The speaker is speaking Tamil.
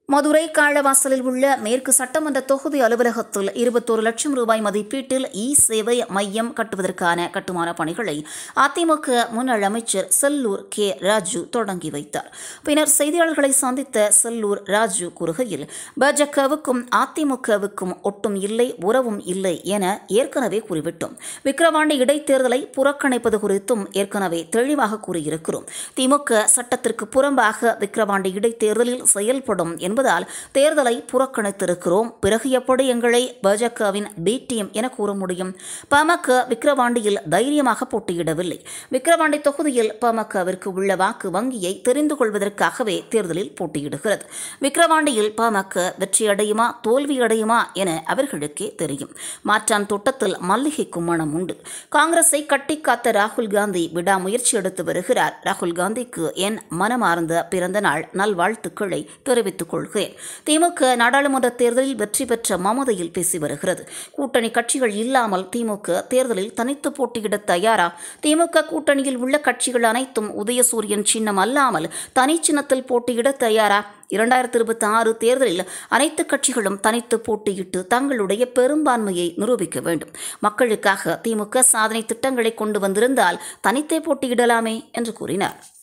மதுரை காழவாசலில் உள்ள மேற்கு சட்டமன்ற தொகுதி அலுவலகத்தில் இருபத்தோரு லட்சம் ரூபாய் மதிப்பீட்டில் இ சேவை மையம் கட்டுவதற்கான கட்டுமான பணிகளை அதிமுக முன்னாள் அமைச்சர் செல்லூர் கே ராஜு தொடங்கி வைத்தார் பின்னர் செய்தியாளர்களை சந்தித்த செல்லூர் ராஜு கூறுகையில் பாஜகவுக்கும் அதிமுகவுக்கும் ஒட்டும் இல்லை உறவும் இல்லை என ஏற்கனவே கூறிவிட்டோம் விக்கிரவாண்டி இடைத்தேர்தலை புறக்கணிப்பது குறித்தும் ஏற்கனவே தெளிவாக கூறியிருக்கிறோம் திமுக சட்டத்திற்கு புறம்பாக விக்கிரவாண்டி இடைத்தேர்தலில் செயல்படும் என்பதால் தேர்தலை புறக்கணித்திருக்கிறோம் பிறகு எப்படி எங்களை பாஜகவின் பி டீம் என கூற முடியும் பாமக விக்கிரவாண்டியில் தைரியமாக போட்டியிடவில்லை விக்கிரவாண்டி தொகுதியில் பாமகவிற்கு உள்ள வாக்கு வங்கியை தெரிந்து கொள்வதற்காகவே தேர்தலில் போட்டியிடுகிறது விக்கிரவாண்டியில் பாமக வெற்றியடையுமா தோல்வியடையுமா என அவர்களுக்கே தெரியும் மாற்றான் தோட்டத்தில் மல்லிகைக்கும் மனம் உண்டு காங்கிரஸை கட்டி காத்த ராகுல் காந்தி விடாமுயற்சி எடுத்து வருகிறார் ராகுல் காந்திக்கு என் மனமார்ந்த பிறந்த நாள் நல்வாழ்த்துக்களை தெரிவித்துக் கொள்கிறேன் திமுக நாடாளுமன்ற தேர்தலில் வெற்றி பெற்ற மமதையில் பேசி வருகிறது கூட்டணி கட்சிகள் இல்லாமல் திமுக தேர்தலில் தனித்து போட்டியிட தயாரா திமுக கூட்டணியில் உள்ள கட்சிகள் அனைத்தும் உதயசூரியன் சின்னம் அல்லாமல் தனி சின்னத்தில் போட்டியிட தயாரா இரண்டாயிரத்தி இருபத்தி ஆறு தேர்தலில் அனைத்து கட்சிகளும் தனித்து போட்டியிட்டு தங்களுடைய பெரும்பான்மையை நிரூபிக்க வேண்டும் மக்களுக்காக திமுக சாதனை திட்டங்களை கொண்டு வந்திருந்தால் தனித்தே போட்டியிடலாமே என்று கூறினார்